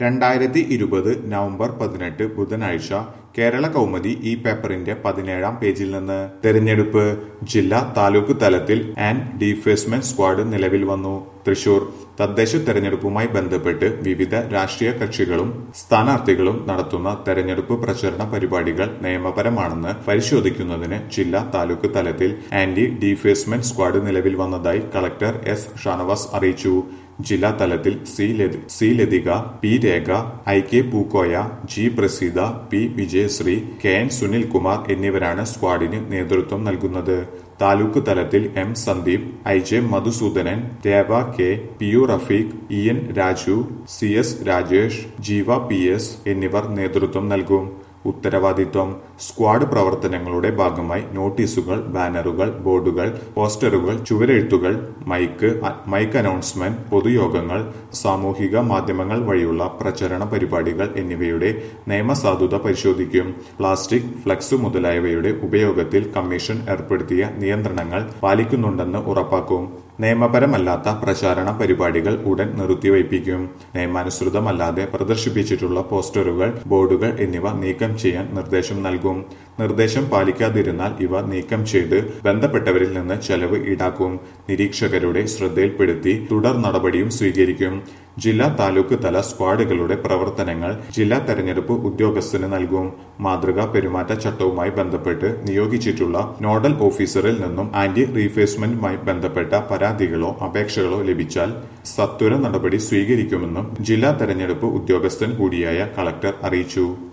രണ്ടായിരത്തി ഇരുപത് നവംബർ പതിനെട്ട് ബുധനാഴ്ച കേരള കൗമുദി ഈ പേപ്പറിന്റെ പതിനേഴാം പേജിൽ നിന്ന് തെരഞ്ഞെടുപ്പ് ജില്ലാ താലൂക്ക് തലത്തിൽ ആൻഡ് ഡീഫേഴ്സ്മെന്റ് സ്ക്വാഡ് നിലവിൽ വന്നു തൃശൂർ തദ്ദേശ തെരഞ്ഞെടുപ്പുമായി ബന്ധപ്പെട്ട് വിവിധ രാഷ്ട്രീയ കക്ഷികളും സ്ഥാനാർത്ഥികളും നടത്തുന്ന തെരഞ്ഞെടുപ്പ് പ്രചരണ പരിപാടികൾ നിയമപരമാണെന്ന് പരിശോധിക്കുന്നതിന് ജില്ലാ താലൂക്ക് തലത്തിൽ ആന്റി ഡീഫേഴ്സ്മെന്റ് സ്ക്വാഡ് നിലവിൽ വന്നതായി കളക്ടർ എസ് ഷാനവാസ് അറിയിച്ചു ജില്ലാ തലത്തിൽ സി ലതി- C Lathika P Rekha I K Pookoya G Praseetha P Vijayasree K N Sunilkumar എന്നിവരാണ് സ്ക്വാഡിന് നേതൃത്വം നൽകുന്നത് താലൂക്ക് തലത്തിൽ M Sandeep I J Madhusoodanan Reva K P U Rafeeq E N Raju C S Rajesh Jeeva P S എന്നിവർ നേതൃത്വം നൽകും ഉത്തരവാദിത്വം സ്ക്വാഡ് പ്രവർത്തനങ്ങളുടെ ഭാഗമായി നോട്ടീസുകൾ ബാനറുകൾ ബോർഡുകൾ പോസ്റ്ററുകൾ ചുവരെഴുത്തുകൾ മൈക്ക് അ- മൈക്ക് അനൗൺസ്മെന്റ് പൊതുയോഗങ്ങൾ സാമൂഹിക മാധ്യമങ്ങൾ വഴിയുള്ള പ്രചരണ പരിപാടികൾ എന്നിവയുടെ നിയമസാധുത പരിശോധിക്കും പ്ലാസ്റ്റിക് ഫ്ലക്സ് മുതലായവയുടെ ഉപയോഗത്തിൽ കമ്മീഷൻ ഏർപ്പെടുത്തിയ നിയന്ത്രണങ്ങൾ പാലിക്കുന്നുണ്ടെന്ന് ഉറപ്പാക്കും നിയമപരമല്ലാത്ത പ്രചാരണ പരിപാടികൾ ഉടൻ നിർത്തിവയ്പ്പിക്കും നിയമാനുസൃതമല്ലാതെ പ്രദർശിപ്പിച്ചിട്ടുള്ള പോസ്റ്ററുകൾ ബോർഡുകൾ എന്നിവ നീക്കം ചെയ്യാൻ നിർദ്ദേശം നൽകും നിർദ്ദേശം പാലിക്കാതിരുന്നാൽ ഇവ നീക്കം ചെയ്ത് ബന്ധപ്പെട്ടവരിൽ നിന്ന് ചെലവ് ഈടാക്കും നിരീക്ഷകരുടെ ശ്രദ്ധയിൽപ്പെടുത്തി തുടർ നടപടിയും സ്വീകരിക്കും ജില്ലാ താലൂക്ക് തല സ്ക്വാഡുകളുടെ പ്രവർത്തനങ്ങൾ ജില്ലാ തെരഞ്ഞെടുപ്പ് ഉദ്യോഗസ്ഥന് നൽകും മാതൃകാ പെരുമാറ്റച്ചട്ടവുമായി ബന്ധപ്പെട്ട് നിയോഗിച്ചിട്ടുള്ള നോഡൽ ഓഫീസറിൽ നിന്നും ആന്റി റീഫേഴ്സ്മെന്റുമായി ബന്ധപ്പെട്ട പരാതികളോ അപേക്ഷകളോ ലഭിച്ചാൽ സത്വര നടപടി സ്വീകരിക്കുമെന്നും ജില്ലാ തെരഞ്ഞെടുപ്പ് ഉദ്യോഗസ്ഥൻ കൂടിയായ കളക്ടർ അറിയിച്ചു